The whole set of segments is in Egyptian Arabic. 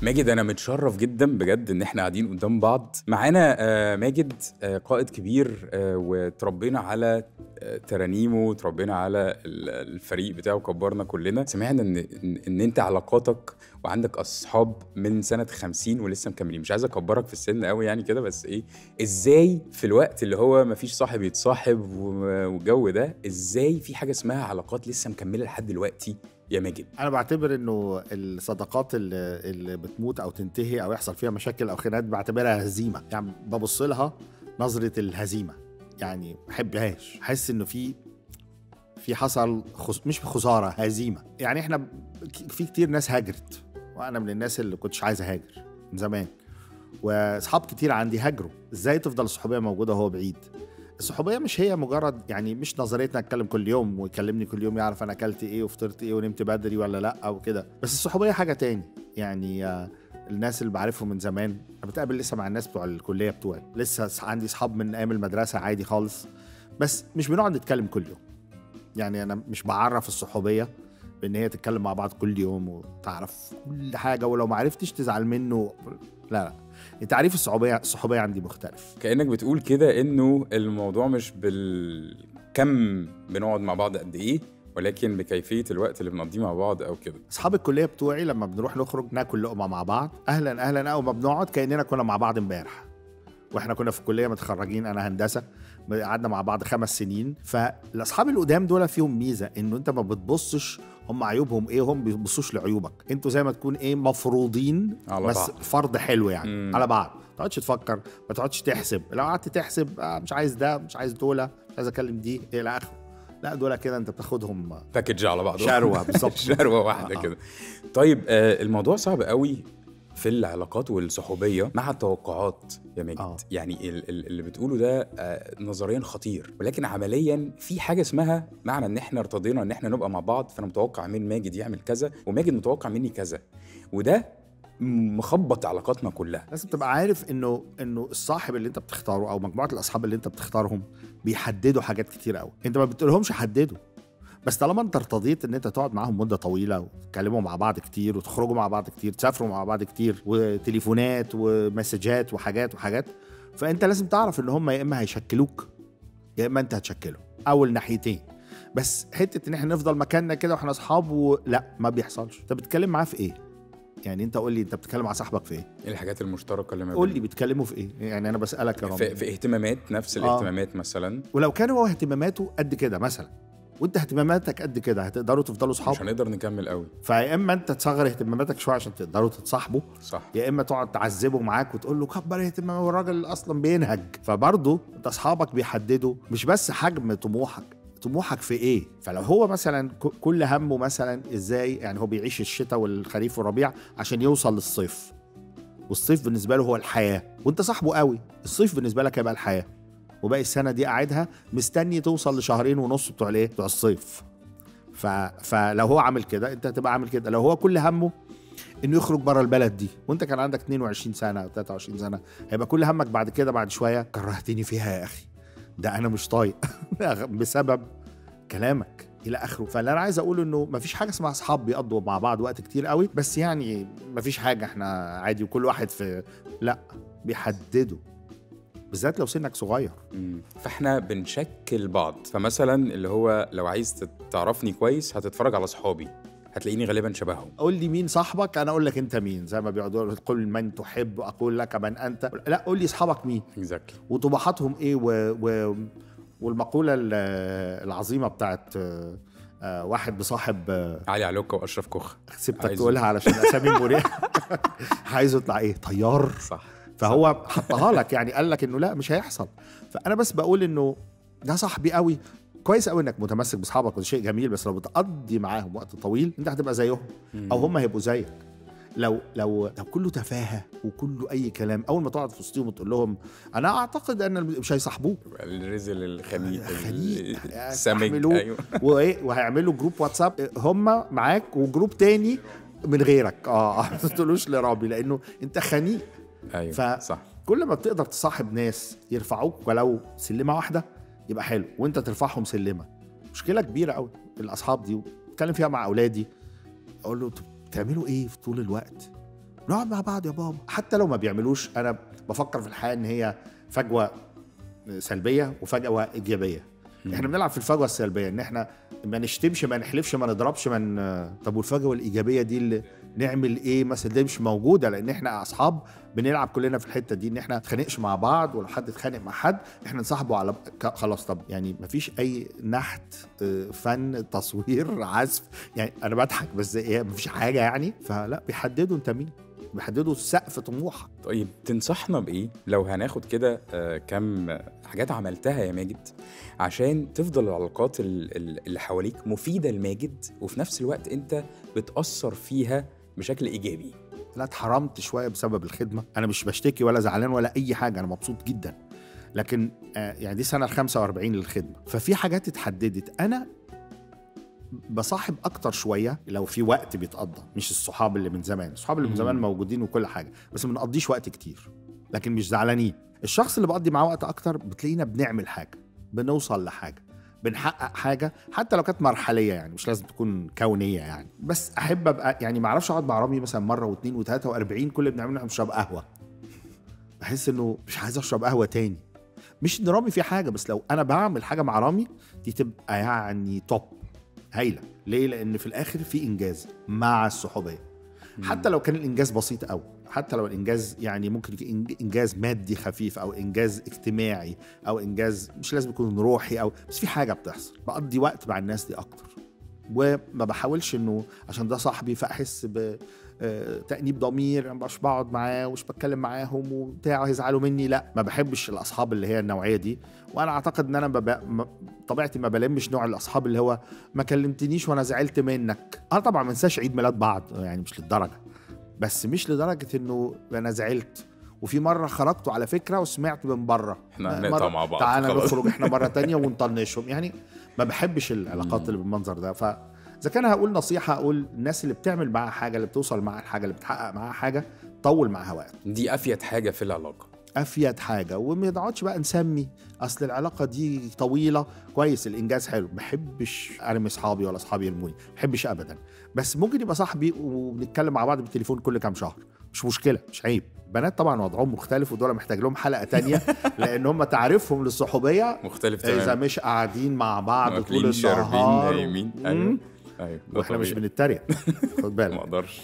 ماجد انا متشرف جدا بجد ان احنا قاعدين قدام بعض معانا آه، ماجد آه، قائد كبير آه، وتربينا على آه، ترانيمه وتربينا على ال- الفريق بتاعه كبرنا كلنا سمعنا ان ان, إن انت علاقاتك وعندك اصحاب من سنه 50 ولسه مكملين مش عايز اكبرك في السن قوي يعني كده بس ايه ازاي في الوقت اللي هو مفيش صاحب يتصاحب و- والجو ده ازاي في حاجه اسمها علاقات لسه مكمله لحد دلوقتي يا ماجد انا بعتبر انه الصداقات اللي, اللي بتموت او تنتهي او يحصل فيها مشاكل او خناقات بعتبرها هزيمه يعني ببص لها نظره الهزيمه يعني ما بحبهاش احس انه في في حصل خس... مش خساره هزيمه يعني احنا ب- في كتير ناس هاجرت وانا من الناس اللي كنتش عايز اهاجر من زمان واصحاب كتير عندي هاجروا ازاي تفضل الصحوبيه موجوده وهو بعيد الصحوبيه مش هي مجرد يعني مش نظريتنا اتكلم كل يوم ويكلمني كل يوم يعرف انا اكلت ايه وفطرت ايه ونمت بدري ولا لا او كده بس الصحوبيه حاجه تاني يعني آه، الناس اللي بعرفهم من زمان انا بتقابل لسه مع الناس بتوع الكليه بتوعي لسه ص- عندي اصحاب من ايام المدرسه عادي خالص بس مش بنقعد نتكلم كل يوم يعني انا مش بعرف الصحوبيه بان هي تتكلم مع بعض كل يوم وتعرف كل حاجه ولو ما عرفتش تزعل منه لا لا تعريف الصحوبيه الصحوبيه عندي مختلف كانك بتقول كده انه الموضوع مش بالكم بنقعد مع بعض قد ايه ولكن بكيفيه الوقت اللي بنقضيه مع بعض او كده اصحاب الكليه بتوعي لما بنروح نخرج ناكل لقمه مع بعض اهلا اهلا اول ما بنقعد كاننا كنا مع بعض امبارح واحنا كنا في الكليه متخرجين انا هندسه قعدنا مع بعض خمس سنين فالاصحاب القدام دول فيهم ميزه انه انت ما بتبصش هم عيوبهم ايه هم بيبصوش لعيوبك انتوا زي ما تكون ايه مفروضين على بس بعض. فرض حلو يعني مم. على بعض ما تقعدش تفكر ما تقعدش تحسب لو قعدت تحسب آه مش عايز ده مش عايز دولة مش عايز اكلم دي الى اخره لا دول كده انت بتاخدهم باكج على بعضه شروة بالظبط. شروه واحده آه. كده طيب آه الموضوع صعب قوي في العلاقات والصحوبيه مع التوقعات يا ماجد آه. يعني ال- ال- اللي بتقوله ده آه نظريا خطير ولكن عمليا في حاجه اسمها معنى ان احنا ارتضينا ان احنا نبقى مع بعض فانا متوقع من ماجد يعمل كذا وماجد متوقع مني كذا وده مخبط علاقاتنا كلها لازم تبقى عارف انه انه الصاحب اللي انت بتختاره او مجموعه الاصحاب اللي انت بتختارهم بيحددوا حاجات كتير قوي انت ما بتقولهمش حددوا بس طالما انت ارتضيت ان انت تقعد معاهم مده طويله وتتكلموا مع بعض كتير وتخرجوا مع بعض كتير تسافروا مع بعض كتير وتليفونات ومسجات وحاجات وحاجات فانت لازم تعرف ان هم يا اما هيشكلوك يا اما انت هتشكله او الناحيتين بس حته ان احنا نفضل مكاننا كده واحنا اصحاب و... لا ما بيحصلش انت بتتكلم معاه في ايه يعني انت قول لي انت بتتكلم مع صاحبك في ايه ايه الحاجات المشتركه اللي ما قول بيننا؟ لي بيتكلموا في ايه يعني انا بسالك يا في, رامي في اهتمامات نفس آه. الاهتمامات مثلا ولو كان هو اهتماماته قد كده مثلا وانت اهتماماتك قد كده هتقدروا تفضلوا مش صحاب هنقدر نكمل قوي فيا اما انت تصغر اهتماماتك شويه عشان تقدروا تتصاحبوا صح يا اما تقعد تعذبه معاك وتقول له كبر اهتمامه والراجل اصلا بينهج فبرضه انت اصحابك بيحددوا مش بس حجم طموحك طموحك في ايه فلو هو مثلا ك- كل همه مثلا ازاي يعني هو بيعيش الشتاء والخريف والربيع عشان يوصل للصيف والصيف بالنسبه له هو الحياه وانت صاحبه قوي الصيف بالنسبه لك هيبقى الحياه وباقي السنه دي قاعدها مستني توصل لشهرين ونص بتوع الايه بتوع الصيف ف... فلو هو عامل كده انت هتبقى عامل كده لو هو كل همه انه يخرج بره البلد دي وانت كان عندك 22 سنه او 23 سنه هيبقى كل همك بعد كده بعد شويه كرهتني فيها يا اخي ده انا مش طايق بسبب كلامك الى اخره فاللي انا عايز اقول انه مفيش حاجه اسمها اصحاب بيقضوا مع بعض وقت كتير قوي بس يعني مفيش حاجه احنا عادي وكل واحد في لا بيحددوا بالذات لو سنك صغير مم. فاحنا بنشكل بعض فمثلا اللي هو لو عايز تت- تعرفني كويس هتتفرج على صحابي هتلاقيني غالبا شبههم قول لي مين صاحبك انا اقول لك انت مين زي ما بيقعدوا يقولوا قل من تحب اقول لك من انت لا قول لي اصحابك مين اكزاكتلي وطموحاتهم ايه و... و... والمقوله ال- العظيمه بتاعت آه، آه، واحد بصاحب آه، علي علوكة واشرف كوخ سبتك عايزه. تقولها علشان اسامي مريحه عايزه يطلع ايه طيار صح فهو حطها لك يعني قال لك انه لا مش هيحصل فانا بس بقول انه ده صاحبي قوي كويس قوي انك متمسك باصحابك وده شيء جميل بس لو بتقضي معاهم وقت طويل انت هتبقى زيهم او هم هيبقوا زيك لو لو لو كله تفاهه وكله اي كلام اول ما تقعد في وسطهم وتقول لهم انا اعتقد ان مش هيصاحبوك الرزل الخنيق خنيق السمج يستحملوه. ايوه وايه وهيعملوا جروب واتساب هم معاك وجروب تاني من غيرك اه ما تقولوش لرامي لانه انت خنيق ايوه ف- صح كل ما بتقدر تصاحب ناس يرفعوك ولو سلمه واحده يبقى حلو وانت ترفعهم سلمه مشكله كبيره قوي الاصحاب دي بتكلم فيها مع اولادي اقول له "انتوا بتعملوا ايه في طول الوقت نقعد مع بعض يا بابا حتى لو ما بيعملوش انا بفكر في الحياه ان هي فجوه سلبيه وفجوه ايجابيه احنا بنلعب في الفجوه السلبيه ان احنا ما نشتمش ما نحلفش ما نضربش ما ن... طب والفجوه الايجابيه دي اللي نعمل ايه مثلا دي مش موجوده لان احنا اصحاب بنلعب كلنا في الحته دي ان احنا ما نتخانقش مع بعض ولو حد اتخانق مع حد احنا نصاحبه على ك- خلاص طب يعني ما فيش اي نحت آه، فن تصوير عزف يعني انا بضحك بس ايه ما فيش حاجه يعني فلا بيحددوا انت مين بيحددوا سقف طموحك طيب تنصحنا بايه لو هناخد كده آه، كم حاجات عملتها يا ماجد عشان تفضل العلاقات ال- ال- اللي حواليك مفيده لماجد وفي نفس الوقت انت بتاثر فيها بشكل ايجابي لا اتحرمت شويه بسبب الخدمه انا مش بشتكي ولا زعلان ولا اي حاجه انا مبسوط جدا لكن آه، يعني دي سنه ال 45 للخدمه ففي حاجات اتحددت انا بصاحب اكتر شويه لو في وقت بيتقضى مش الصحاب اللي من زمان الصحاب اللي من زمان مم. موجودين وكل حاجه بس ما بنقضيش وقت كتير لكن مش زعلانين الشخص اللي بقضي معاه وقت اكتر بتلاقينا بنعمل حاجه بنوصل لحاجه بنحقق حاجه حتى لو كانت مرحليه يعني مش لازم تكون كونيه يعني بس احب ابقى يعني ما اعرفش اقعد مع رامي مثلا مره واثنين وثلاثه واربعين كل اللي بنعمله احنا بنشرب قهوه بحس انه مش عايز اشرب قهوه تاني مش ان رامي في حاجه بس لو انا بعمل حاجه مع رامي دي تبقى يعني توب هايله ليه لان في الاخر في انجاز مع الصحوبيه حتى لو كان الانجاز بسيط قوي حتى لو الانجاز يعني ممكن يكون إنج- انجاز مادي خفيف او انجاز اجتماعي او انجاز مش لازم يكون روحي او بس في حاجه بتحصل بقضي وقت مع الناس دي اكتر وما بحاولش انه عشان ده صاحبي فاحس ب آه، تأنيب ضمير أنا مش بقعد معاه ومش بتكلم معاهم وبتاع هيزعلوا مني لا ما بحبش الاصحاب اللي هي النوعيه دي وانا اعتقد ان انا بب... ما- طبيعتي ما بلمش نوع الاصحاب اللي هو ما كلمتنيش وانا زعلت منك اه طبعا ما ننساش عيد ميلاد بعض يعني مش للدرجه بس مش لدرجه انه انا زعلت وفي مره خرجت على فكره وسمعت من بره احنا مرة هنقطع مع بعض تعالى خلاص. نخرج احنا مره تانية ونطنشهم يعني ما بحبش العلاقات اللي بالمنظر ده ف اذا كان هقول نصيحه اقول الناس اللي بتعمل معاها حاجه اللي بتوصل معاها الحاجه اللي بتحقق معاها حاجه طول معاها وقت دي افيد حاجه في العلاقه افيد حاجه وما نقعدش بقى نسمي اصل العلاقه دي طويله كويس الانجاز حلو ما بحبش ارمي اصحابي ولا اصحابي يرموني ما بحبش ابدا بس ممكن يبقى صاحبي وبنتكلم مع بعض بالتليفون كل كام شهر مش مشكله مش عيب بنات طبعا وضعهم مختلف ودول محتاج لهم حلقه تانية لان هم تعريفهم للصحوبيه مختلف اذا تماما مش قاعدين مع بعض طول واكلين شاربين النهار نايمين مم. ايوه ايوه ده واحنا مش طبيعي. بنتريق خد ما بالك اقدرش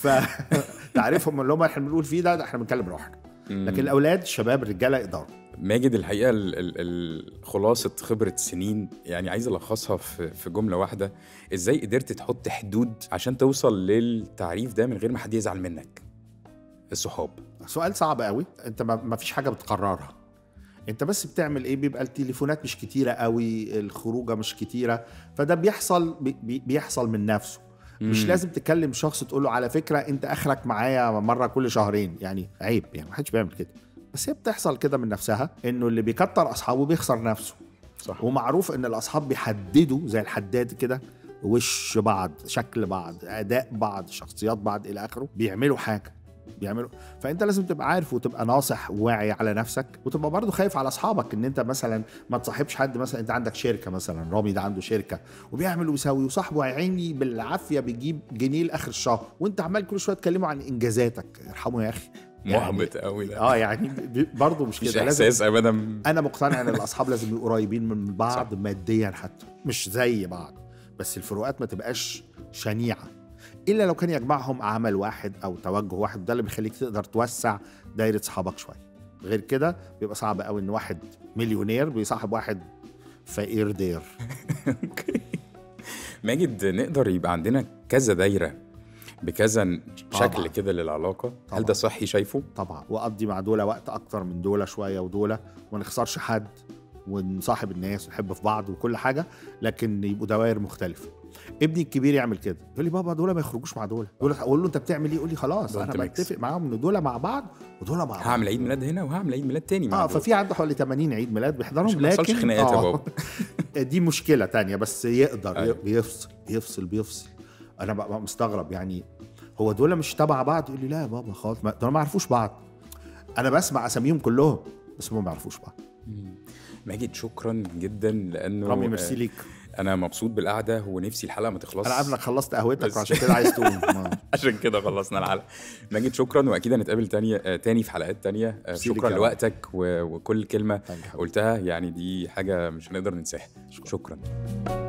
فتعريفهم اللي هم احنا بنقول فيه ده, ده احنا بنتكلم روحنا مم. لكن الاولاد الشباب الرجاله يقدروا ماجد الحقيقه ال- ال- ال- خلاصه خبره سنين يعني عايز الخصها في في جمله واحده ازاي قدرت تحط حدود عشان توصل للتعريف ده من غير ما حد يزعل منك الصحاب سؤال صعب قوي انت ما ما فيش حاجه بتقررها انت بس بتعمل ايه بيبقى التليفونات مش كتيره قوي الخروجه مش كتيره فده بيحصل بي- بي- بيحصل من نفسه مش مم. لازم تكلم شخص تقول له على فكره انت اخرك معايا مره كل شهرين يعني عيب يعني ما حدش بيعمل كده بس هي بتحصل كده من نفسها انه اللي بيكتر اصحابه بيخسر نفسه صح ومعروف ان الاصحاب بيحددوا زي الحداد كده وش بعض شكل بعض اداء بعض شخصيات بعض الى اخره بيعملوا حاجه بيعملوا فانت لازم تبقى عارف وتبقى ناصح وواعي على نفسك وتبقى برضه خايف على اصحابك ان انت مثلا ما تصاحبش حد مثلا انت عندك شركه مثلا رامي ده عنده شركه وبيعمل ويسوي وصاحبه يا عيني بالعافيه بيجيب جنيه لاخر الشهر وانت عمال كل شويه تكلمه عن انجازاتك ارحمه يا اخي محبط قوي ده اه يعني برضه مش مش كده لازم احساس ابدا انا مقتنع ان الاصحاب لازم يبقوا قريبين من بعض صح. صح. ماديا حتى مش زي بعض بس الفروقات ما تبقاش شنيعه الا لو كان يجمعهم عمل واحد او توجه واحد ده اللي بيخليك تقدر توسع دايره صحابك شويه غير كده بيبقى صعب قوي ان واحد مليونير بيصاحب واحد فقير دير اوكي ماجد نقدر يبقى عندنا كذا دايره بكذا شكل طبعاً. كده للعلاقه طبعاً. هل ده صحي شايفه طبعا واقضي مع دولة وقت اكتر من دولة شويه ودولة وما نخسرش حد ونصاحب الناس ونحب في بعض وكل حاجه لكن يبقوا دوائر مختلفه ابني الكبير يعمل كده يقول لي بابا دول ما يخرجوش مع دول دول اقول له انت بتعمل ايه يقول لي خلاص Don't انا mix. بتفق معاهم ان دول مع بعض ودول مع بعض هعمل عيد ميلاد هنا وهعمل عيد ميلاد تاني مع اه دول. ففي عنده حوالي 80 عيد ميلاد بيحضرهم عشان ما يحصلش لكن خناقات يا آه، بابا. دي مشكله تانية بس يقدر أيوة. بيفصل بيفصل بيفصل انا بقى مستغرب يعني هو دول مش تبع بعض يقول لي لا يا بابا خالص ما- دول ما يعرفوش بعض انا بسمع اساميهم كلهم بس هم ما يعرفوش بعض ماجد شكرا جدا لانه رامي ميرسي ليك انا مبسوط بالقعده ونفسي الحلقه ما تخلصش انا عارف انك خلصت قهوتك بس- وعشان كده عايز تقوم آه. عشان كده خلصنا الحلقه ماجد شكرا واكيد هنتقابل تانية آه، تاني في حلقات تانية آه، ميرسي ليك شكرا يا لوقتك و- وكل كلمه Thank you. قلتها يعني دي حاجه مش هنقدر ننساها شكرا